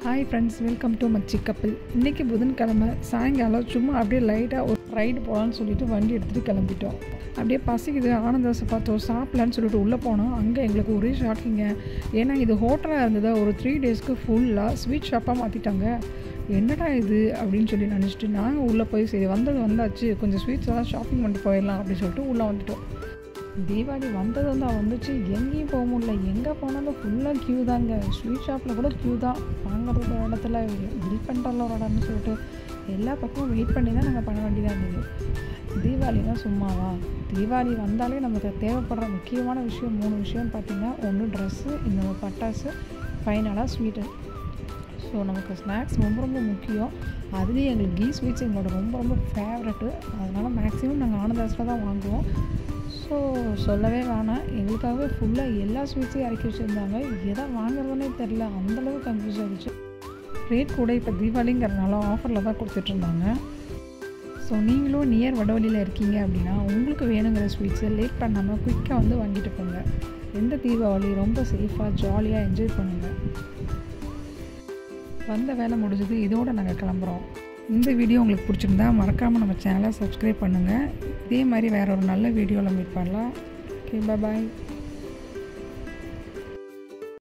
hi friends welcome to மச்சி கப்பல் இன்றைக்கி புதன்கிழமை சாயங்காலம் சும்மா அப்படியே லைட்டாக ஒரு ரைடு போகலான்னு சொல்லிட்டு வண்டி எடுத்துகிட்டு கிளம்பிட்டோம் அப்படியே பசிக்குது ஆனந்தாசை பார்த்தோம் சாப்பிடலான்னு சொல்லிட்டு உள்ளே போனோம் அங்கே எங்களுக்கு ஒரே ஷாக்கிங்க ஏன்னா இது ஹோட்டலாக இருந்ததா ஒரு த்ரீ டேஸ்க்கு ஃபுல்லாக ஸ்வீட் ஷாப்பாக மாற்றிட்டாங்க என்னடா இது அப்படின்னு சொல்லி நினச்சிட்டு நாங்கள் உள்ளே போய் சரி வந்தது வந்தாச்சு கொஞ்சம் ஸ்வீட்ஸ் எல்லாம் ஷாப்பிங் பண்ணிட்டு போயிடலாம் அப்படின்னு சொல்லிட்டு உள்ளே வந்துட்டோம் தீபாவளி வந்தது வந்து வந்துச்சு எங்கேயும் போக முடியல எங்கே போனாலும் ஃபுல்லாக க்யூ தாங்க ஸ்வீட் ஷாப்பில் கூட க்யூ தான் வாங்குறது ஒரு இடத்துல பில் பண்ணுறல ஒரு இடம்னு சொல்லிட்டு எல்லா பக்கமும் வெயிட் பண்ணி தான் நாங்கள் பண்ண வேண்டியதாக இருந்தது தீபாவளினா சும்மாவா தீபாவளி வந்தாலே நமக்கு தேவைப்படுற முக்கியமான விஷயம் மூணு விஷயம்னு பார்த்தீங்கன்னா ஒன்று ட்ரெஸ்ஸு இன்னொன்று பட்டாசு ஃபைனலாக ஸ்வீட்டு ஸோ நமக்கு ஸ்நாக்ஸ் ரொம்ப ரொம்ப முக்கியம் அதுலேயும் எங்களுக்கு கீ ஸ்வீட்ஸ் எங்களோட ரொம்ப ரொம்ப ஃபேவரெட்டு அதனால் மேக்ஸிமம் நாங்கள் ஆனந்தாஸில் தான் வாங்குவோம் ஸோ சொல்லவே வேணாம் எங்களுக்காகவே ஃபுல்லாக எல்லா ஸ்வீட்ஸையும் இறக்கி வச்சுருந்தாங்க எதை வாங்குறதுனே தெரில அந்தளவு கன்ஃபியூஸ் ஆகிடுச்சு ரேட் கூட இப்போ தீபாவளிங்கிறதுனால ஆஃபரில் தான் கொடுத்துட்ருந்தாங்க ஸோ நீங்களும் நியர் வடவழியில் இருக்கீங்க அப்படின்னா உங்களுக்கு வேணுங்கிற ஸ்வீட்ஸை லேட் பண்ணாமல் குயிக்காக வந்து வாங்கிட்டு போங்க எந்த தீபாவளி ரொம்ப சேஃபாக ஜாலியாக என்ஜாய் பண்ணுங்கள் வந்த வேலை முடிஞ்சது இதோடு நாங்கள் கிளம்புறோம் இந்த வீடியோ உங்களுக்கு பிடிச்சிருந்தா மறக்காமல் நம்ம சேனலை சப்ஸ்கிரைப் பண்ணுங்கள் இதே மாதிரி வேறு ஒரு நல்ல வீடியோவில் மீட் பண்ணலாம் ஓகே பாய்